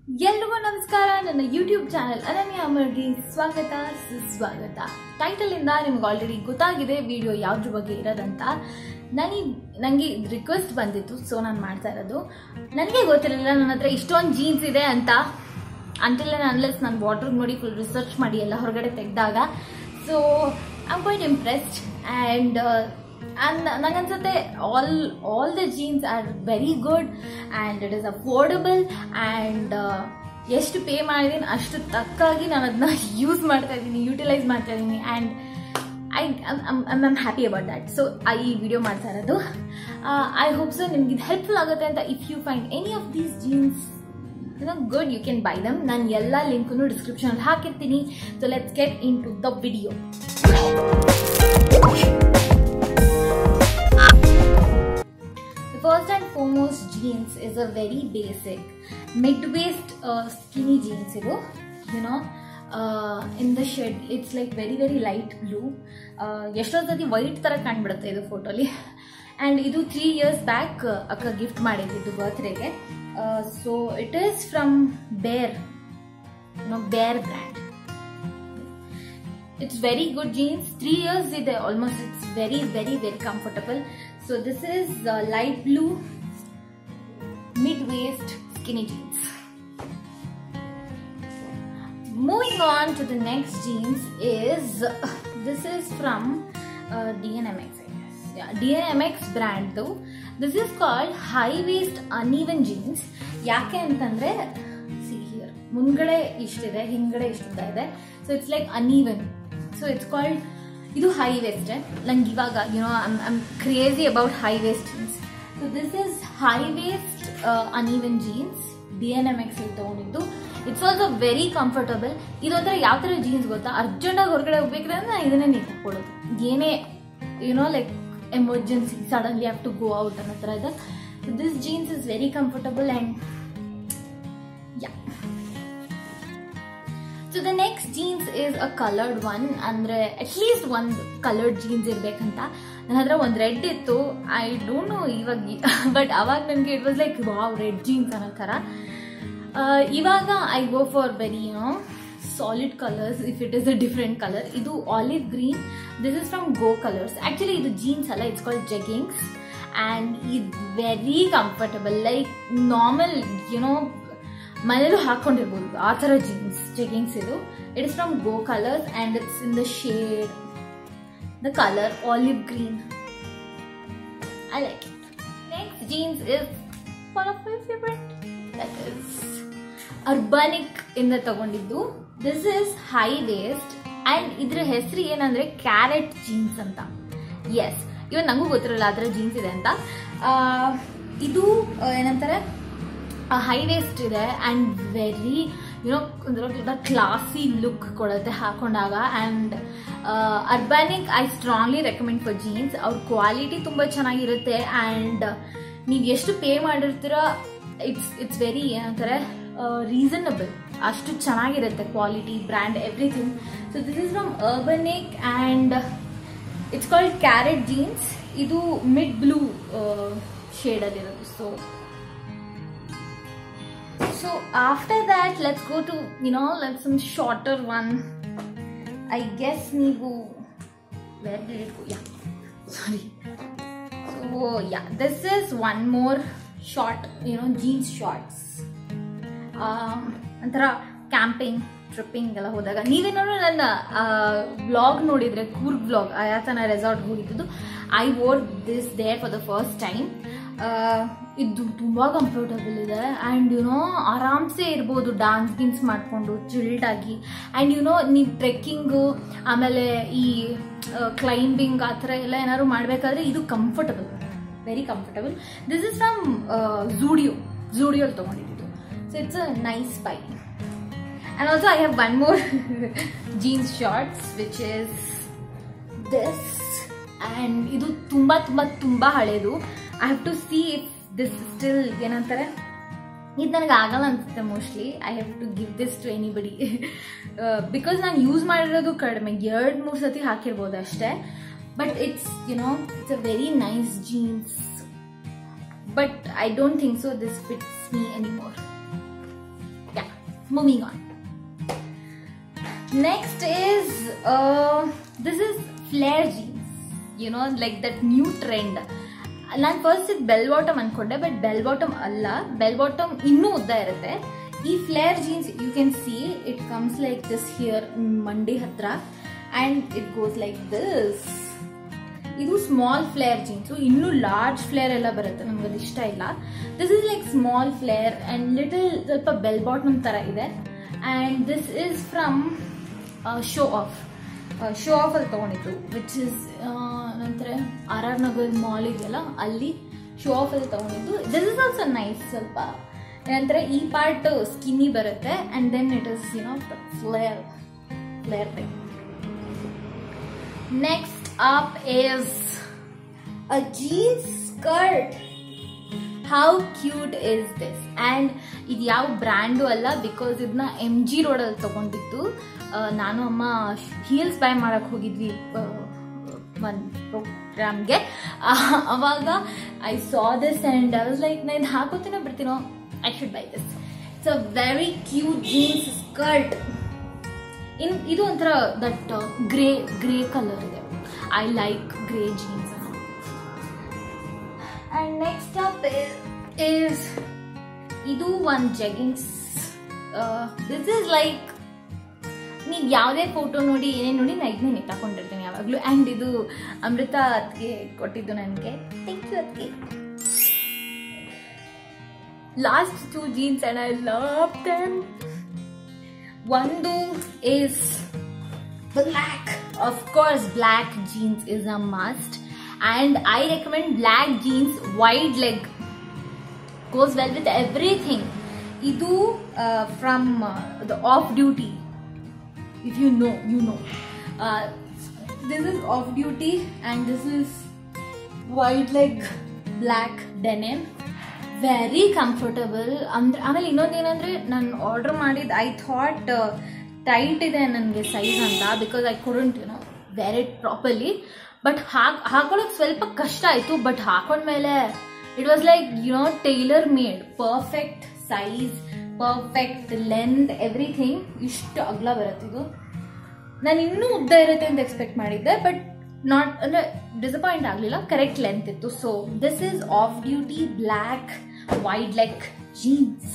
ಎಲ್ರಿಗೂ ನಮಸ್ಕಾರ ನನ್ನ ಯೂಟ್ಯೂಬ್ ಚಾನೆಲ್ ಅನನ್ಯ ಅಮರ್ಗೆ ಸ್ವಾಗತ ಸುಸ್ವಾಗತ ಟೈಟಲ್ ಇಂದ ನಿಮ್ಗೆ ಆಲ್ರೆಡಿ ಗೊತ್ತಾಗಿದೆ ವಿಡಿಯೋ ಯಾವ್ದ್ರ ಬಗ್ಗೆ ಇರೋದಂತ ನನಗೆ ನನಗೆ ರಿಕ್ವೆಸ್ಟ್ ಬಂದಿತ್ತು ಸೊ ನಾನು ಮಾಡ್ತಾ ಇರೋದು ನನಗೆ ಗೊತ್ತಿರಲಿಲ್ಲ ನನ್ನ ಹತ್ರ ಇಷ್ಟೊಂದು ಜೀನ್ಸ್ ಇದೆ ಅಂತ ಅಂಟಿಲ್ ಅನ್ಲೆಸ್ ನಾನು ವಾಟರ್ ನೋಡಿ ಫುಲ್ ರಿಸರ್ಚ್ ಮಾಡಿ ಎಲ್ಲ ಹೊರಗಡೆ ತೆಗೆದಾಗ so I quite impressed and and ನನಗನ್ಸುತ್ತೆ all all the jeans are very good and it is affordable and ಎಷ್ಟು ಪೇ ಮಾಡಿದ್ದೀನಿ ಅಷ್ಟು ತಕ್ಕಾಗಿ ನಾನು ಅದನ್ನ ಯೂಸ್ ಮಾಡ್ತಾ ಇದ್ದೀನಿ ಯೂಟಿಲೈಸ್ ಮಾಡ್ತಾ ಇದ್ದೀನಿ and I I'm happy about that so ಈ ವಿಡಿಯೋ ಮಾಡ್ತಾ ಇರೋದು ಐ ಹೋಪ್ ಸೊ ನಿಮ್ಗೆ ಇದು ಹೆಲ್ಪ್ಫುಲ್ ಆಗುತ್ತೆ ಅಂತ if you find any of these jeans good you can buy them ನಾನು ಎಲ್ಲ ಲಿಂಕನ್ನು ಡಿಸ್ಕ್ರಿಪ್ಷನಲ್ಲಿ ಹಾಕಿರ್ತೀನಿ so let's get into the video The first and foremost jeans is a very basic mid-waist uh, skinny jeans ಇದು you know uh, in the shed it's like very very light blue uh, ಎಷ್ಟೋ ಸತಿ white ಥರ ಕಾಣ್ಬಿಡುತ್ತೆ ಇದು ಫೋಟೋಲಿ and ಇದು three years back ಅಕ್ಕ gift ಮಾಡಿದ್ದು ಬರ್ತ್ಡೇಗೆ so it is from Bare no Bare brand it's very good jeans three years ಇದೆ almost it's very very very comfortable so this is uh, light blue mid waist skinny jeans moving on to the next jeans is this is from uh, dnmx i guess yeah dnmx brand though this is called high waist uneven jeans ಯಾಕೆ ಅಂತಂದ್ರೆ see here ಮುಂದ್ಗಡೆ ಇಷ್ಟಿದೆ ಹಿಂದ್ಗಡೆ ಇಷ್ಟುದ್ದ ಇದೆ so it's like uneven so it's called ಇದು high waist ನಂಗೆ ಇವಾಗ you know I'm crazy about high waist jeans so this is high waist uneven jeans D N M X ತಗೊಂಡಿದ್ದು ಇಟ್ಸ್ ಆಲ್ಸೋ ವೆರಿ ಕಂಫರ್ಟಬಲ್ ಇದೊಂಥರ ಯಾವ ಥರ jeans ಗೊತ್ತಾ ಅರ್ಜೆಂಟಾಗಿ ಹೊರಗಡೆ ಹೋಗ್ಬೇಕಿದ್ರೆ ನಾನು ಇದನ್ನೇ ನೀವು ಹಾಕೊಳ್ಳೋದು ಏನೇ you know like emergency suddenly have to go out ಅನ್ನೋ ಥರ ಇದೆ this jeans is very comfortable and yeah so the next jeans is a coloured one ಅಂದ್ರೆ ಅಟ್ಲೀಸ್ಟ್ ಒಂದು ಕಲರ್ಡ್ ಜೀನ್ಸ್ ಇರ್ಬೇಕಂತ ನನ್ನ ಹತ್ರ ಒಂದು ರೆಡ್ ಇತ್ತು ಐ ಡೋಂಟ್ ನೋ ಇವಾಗ ಬಟ್ ಅವಾಗ ನನಗೆ it was like wow red jeans ಅನ್ನೋ ಥರ ಇವಾಗ I go for very you know solid colours if it is a different colour ಇದು olive green this is from Go Colors actually ಇದು jeans ಅಲ್ಲ it's called jeggings and ಇದು very comfortable like normal you know ಮನೇಲೂ ಹಾಕೊಂಡಿರ್ಬೋದು ಆ ಥರ jeans jeggings ಇದು it is from Go Colors and it's in the shade the colour olive green I like it next jeans is one of my favourite that is Urbanic ಇಂದ ತಗೊಂಡಿದ್ದು this is high waist and ಇದ್ರ ಹೆಸರು ಏನಂದ್ರೆ carrot jeans ಅಂತ S ಇವನ್ ನಂಗೂ ಗೊತ್ತಿರಲ್ಲ ಆ ಥರ ಜೀನ್ಸ್ ಇದೆ ಅಂತ ಇದು ಏನಂತಾರೆ ಹೈ ವೇಸ್ಟ್ ಇದೆ ಆ್ಯಂಡ್ ವೆರಿ ಯುನೋ ಒಂಥರ ಕ್ಲಾಸಿ ಲುಕ್ ಕೊಡುತ್ತೆ ಹಾಕೊಂಡಾಗ and Urbanic I strongly recommend for jeans ಅವ್ರ ಕ್ವಾಲಿಟಿ ತುಂಬ ಚೆನ್ನಾಗಿರುತ್ತೆ ಆ್ಯಂಡ್ ನೀವು ಎಷ್ಟು ಪೇ ಮಾಡಿರ್ತೀರ ಇಟ್ಸ್ ಇಟ್ಸ್ ವೆರಿ ಏನಂತಾರೆ ರೀಸನಬಲ್ ಅಷ್ಟು ಚೆನ್ನಾಗಿರುತ್ತೆ quality brand everything so this is from Urbanic and it's called carrot jeans ಇದು ಮಿಡ್ ಬ್ಲೂ ಶೇಡಲ್ಲಿರೋದು so so after that let's go to you know let's some shorter one i guess ನೀವು where did it go yeah sorry so yeah this is one more short you know jeans shorts um ಒಂಥರ camping tripping ಎಲ್ಲ ಹೋದಾಗ ನೀವೇನಾದ್ರು ನನ್ನ blog ನೋಡಿದ್ರೆ Coorg blog ಆಯಾತನ resort ಹೋಗಿದ್ದು I wore this there for the first time ಇದು ತುಂಬ ಕಂಫರ್ಟಬಲ್ ಇದೆ ಆ್ಯಂಡ್ ಯುನೋ ಆರಾಮ್ಸೆ ಇರ್ಬೋದು ಡಾನ್ಸ್ ಗಿನ್ಸ್ ಮಾಡಿಕೊಂಡು ಚಿಲ್ಡ್ ಆಗಿ ಆ್ಯಂಡ್ ಯುನೋ ನೀವು ಟ್ರೆಕ್ಕಿಂಗು ಆಮೇಲೆ ಈ ಕ್ಲೈಂಬಿಂಗ್ ಆ ಥರ ಎಲ್ಲ ಏನಾದ್ರು ಮಾಡಬೇಕಾದ್ರೆ ಇದು comfortable very comfortable this is from Zudio ಝೂಡಿಯೋಲ್ಲಿ ತೊಗೊಂಡಿದ್ದು so it's a nice buy and also I have one more jeans shorts which is this and ಇದು ತುಂಬ ತುಂಬ ತುಂಬ ಹಳೇದು I have to see if this still ಏನಂತಾರೆ ಇದು ನನಗೆ ಆಗಲ್ಲ ಅನ್ಸುತ್ತೆ mostly I have to give this to anybody because ನಾನು ಯೂಸ್ ಮಾಡಿರೋದು ಕಡಿಮೆ ಎರಡು ಮೂರು ಸತಿ ಹಾಕಿರ್ಬೋದು ಅಷ್ಟೇ but it's you know it's a very nice jeans but I don't think so this fits me anymore yeah moving on next is uh, this is flare jeans you know like that new trend ನಾನು first ಇದು bell bottom ಅನ್ಕೊಂಡೆ but bell bottom ಅಲ್ಲ bell bottom ಇನ್ನೂ ಉದ್ದ ಇರುತ್ತೆ ಈ flare jeans you can see it comes like this here ಮಂಡಿ ಹತ್ರ and it goes like this ಇದು ಸ್ಮಾಲ್ ಫ್ಲೇರ್ ಜೀನ್ಸು ಇನ್ನೂ ಲಾರ್ಜ್ ಫ್ಲೇರ್ ಎಲ್ಲ ಬರುತ್ತೆ ನಮ್ಗೆ ಅದು ಇಷ್ಟ ಇಲ್ಲ this is like small flare and little ಸ್ವಲ್ಪ ಬೆಲ್ ಬಾಟಮ್ ತರ ಇದೆ and this is from show off show off ಅಲ್ಲಿ ತಗೊಂಡಿದ್ದು ವಿಚ್ ಇಸ್ ನಂತರ ಆರ್ ಆರ್ ನಗರ್ ಮಾಲ್ ಇದೆಯಲ್ಲ ಅಲ್ಲಿ ಶೋ ಆಫ್ ಅಲ್ಲಿ ತಗೊಂಡಿದ್ದು ದಿಸ್ ಇಸ್ ಆಲ್ಸೋ ನೈಸ್ ಸ್ವಲ್ಪ ನಂತರ ಈ ಪಾರ್ಟ್ ಸ್ಕಿನ್ನಿ ಬರುತ್ತೆ and then it is you know flare flare type next up is a jeans skirt how cute is this and ಇದು ಯಾವ ಬ್ರ್ಯಾಂಡು ಅಲ್ಲ ಬಿಕಾಸ್ ಇದನ್ನ ಎಮ್ ಜಿ ರೋಡಲ್ಲಿ ತೊಗೊಂಡಿತ್ತು ನಾನು ಅಮ್ಮ ಹೀಲ್ಸ್ ಬೈ ಮಾಡಕ್ಕೆ ಹೋಗಿದ್ವಿ ಒಂದು ಪ್ರೋಗ್ರಾಮ್ಗೆ ಅವಾಗ I saw this and I was like ನಾನು ಇದು ಹಾಕೋತೀನೋ ಬಿಡ್ತೀನೋ I should buy this it's a very cute jeans skirt in ಇದು ಒಂಥರ ದಟ್ ಗ್ರೇ ಗ್ರೇ ಕಲರ್ ಇದೆ I like grey jeans and next up is ಇದು ಒಂದು ಜೆಗಿನ್ಸ್ ದಿಸ್ ಇಸ್ ಲೈಕ್ ನೀವು ಯಾವುದೇ ಫೋಟೋ ನೋಡಿ ಏನೇನು ನೋಡಿ ನಾ ಇದನ್ನೇ ತಗೊಂಡಿರ್ತೀನಿ ಯಾವಾಗಲೂ ಆ್ಯಂಡ್ ಇದು ಅಮೃತ ಅದಕ್ಕೆ ಕೊಟ್ಟಿದ್ದು ನನಗೆ ಥ್ಯಾಂಕ್ ಯು ಅದಕ್ಕೆ last two jeans and I love them ಒಂದು is black. Of course, black jeans is a must. And I recommend black jeans, wide leg. Goes well with everything. Idu uh, from uh, the off duty. If you know, you know. Uh, this is off duty and this is wide leg black denim. Very comfortable ಅಂದ್ರೆ ಆಮೇಲೆ ಇನ್ನೊಂದೇನಂದ್ರೆ ನಾನು order ಮಾಡಿದ್ದು I thought tight ಇದೆ ನನಗೆ size ಅಂತ because I couldn't you know wear it properly but ಹಾಕ್ ಹಾಕೊಳ್ಳೋಕೆ ಸ್ವಲ್ಪ ಕಷ್ಟ ಆಯಿತು ಬಟ್ ಹಾಕೊಂಡ್ಮೇಲೆ it was like you know tailor made perfect size perfect length everything ಇಷ್ಟು ಅಗ್ಲ ಬರುತ್ತಿದ್ದು ನಾನು ಇನ್ನೂ ಉದ್ದ ಇರುತ್ತೆ ಅಂತ ಎಕ್ಸ್ಪೆಕ್ಟ್ ಮಾಡಿದ್ದೆ ಬಟ್ ನಾಟ್ ಅಂದರೆ ಡಿಸಪಾಯಿಂಟ್ ಆಗಲಿಲ್ಲ ಕರೆಕ್ಟ್ ಲೆಂತ್ ಇತ್ತು so this is off duty black wide leg jeans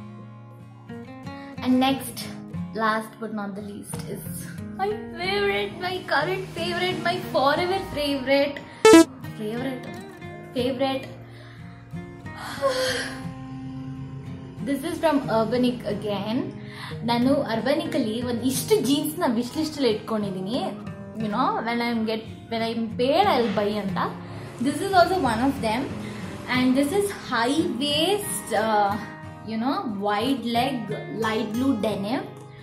and next last but not the least is my favourite my current favourite my forever favourite favourite favourite this is from Urbanic again ನಾನು ಅರ್ಬನಿಕಲ್ಲಿ ಒಂದು ಇಷ್ಟು ಜೀನ್ಸ್ನ wish ಲಿಸ್ಟಲ್ಲಿ ಇಟ್ಕೊಂಡಿದ್ದೀನಿ you know when I get when I paid I buy ಅಂತ this is also one of them and this is high waist you know wide leg light blue denim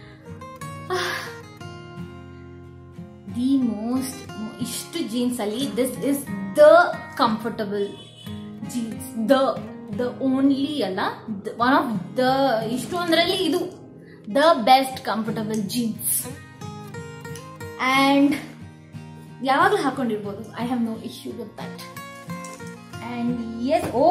the most ಇಷ್ಟು jeans ಅಲ್ಲಿ this is the comfortable jeans the the only ಅಲ್ಲ one of the ಇಷ್ಟು ಅಂದ್ರಲ್ಲಿ ಇದು the best comfortable jeans and ಯಾವಾಗಲೂ ಹಾಕೊಂಡಿರ್ಬೋದು I have no issue with that and S O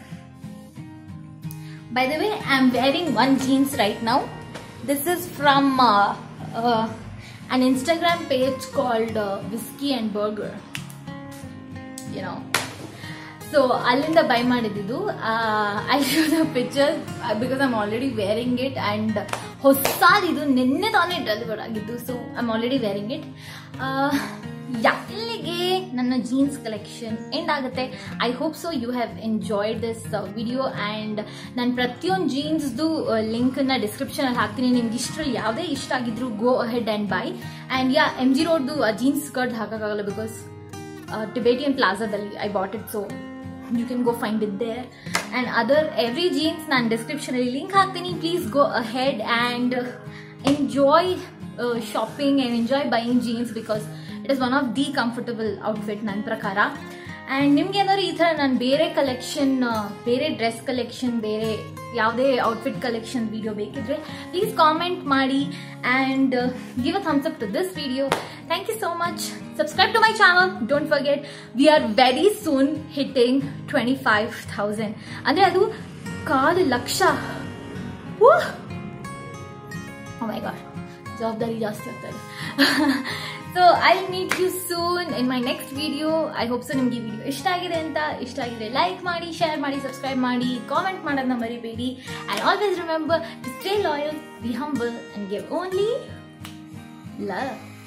by the way I am wearing one jeans right now this is from an Instagram page called uh, Whiskey and Burger. You know. So ಅಲ್ಲಿಂದ buy ಮಾಡಿದ್ದು I show the picture because I'm already wearing it and ಹೊಸದಿದು ನಿನ್ನೆ ತಾನೇ deliver ಆಗಿದ್ದು so I'm already wearing it yeah ಇಲ್ಲಿಗೆ ನನ್ನ jeans collection end ಆಗುತ್ತೆ I hope so you have enjoyed this video and ನಾನು ಪ್ರತಿಯೊಂದು ಜೀನ್ಸ್ದು ಲಿಂಕನ್ನು ಡಿಸ್ಕ್ರಿಪ್ಷನಲ್ಲಿ ಹಾಕ್ತೀನಿ ನಿಮ್ಗೆ ಇಷ್ಟರಲ್ಲಿ ಯಾವುದೇ ಇಷ್ಟ ಆಗಿದ್ರು go ahead and buy and yeah M G ರೋಡ್ದು ಜೀನ್ಸ್ ಸ್ಕರ್ಟ್ ಹಾಕೋಕ್ಕಾಗಲ್ಲ ಬಿಕಾಸ್ ಟಿಬೇಟಿಯನ್ ಪ್ಲಾಜಾದಲ್ಲಿ I bought it so you can go find it there and other every jeans ನಾನು description ಅಲ್ಲಿ ಲಿಂಕ್ ಹಾಕ್ತೀನಿ please go ahead and enjoy shopping and enjoy buying jeans because it is one of the comfortable outfit ನನ್ನ ಪ್ರಕಾರ and ನಿಮ್ಗೆ ಏನಾದ್ರು ಈ ಥರ ನಾನು ಬೇರೆ ಕಲೆಕ್ಷನ್ ಬೇರೆ ಡ್ರೆಸ್ ಕಲೆಕ್ಷನ್ ಬೇರೆ ಯಾವುದೇ ಔಟ್ಫಿಟ್ ಕಲೆಕ್ಷನ್ ವಿಡಿಯೋ ಬೇಕಿದ್ರೆ ಪ್ಲೀಸ್ ಕಾಮೆಂಟ್ ಮಾಡಿ and give a thumbs up to this video thank you so much subscribe to my channel don't forget we are very soon hitting twenty five thousand ಅಂದರೆ ಅದು ಕಾಲು ಲಕ್ಷ ಮೈ god ಜವಾಬ್ದಾರಿ ಜಾಸ್ತಿ ಆಗ್ತಾ ಇದೆ so I meet you soon in my next video I hope so ನಿಮ್ಗೆ ಈ video ಇಷ್ಟ ಆಗಿದೆ ಅಂತ ಇಷ್ಟ ಆಗಿದ್ರೆ ಲೈಕ್ ಮಾಡಿ ಶೇರ್ ಮಾಡಿ ಸಬ್ಸ್ಕ್ರೈಬ್ ಮಾಡಿ ಕಾಮೆಂಟ್ ಮಾಡೋದನ್ನ ಮರಿಬೇಡಿ and always remember to stay loyal be humble and give only love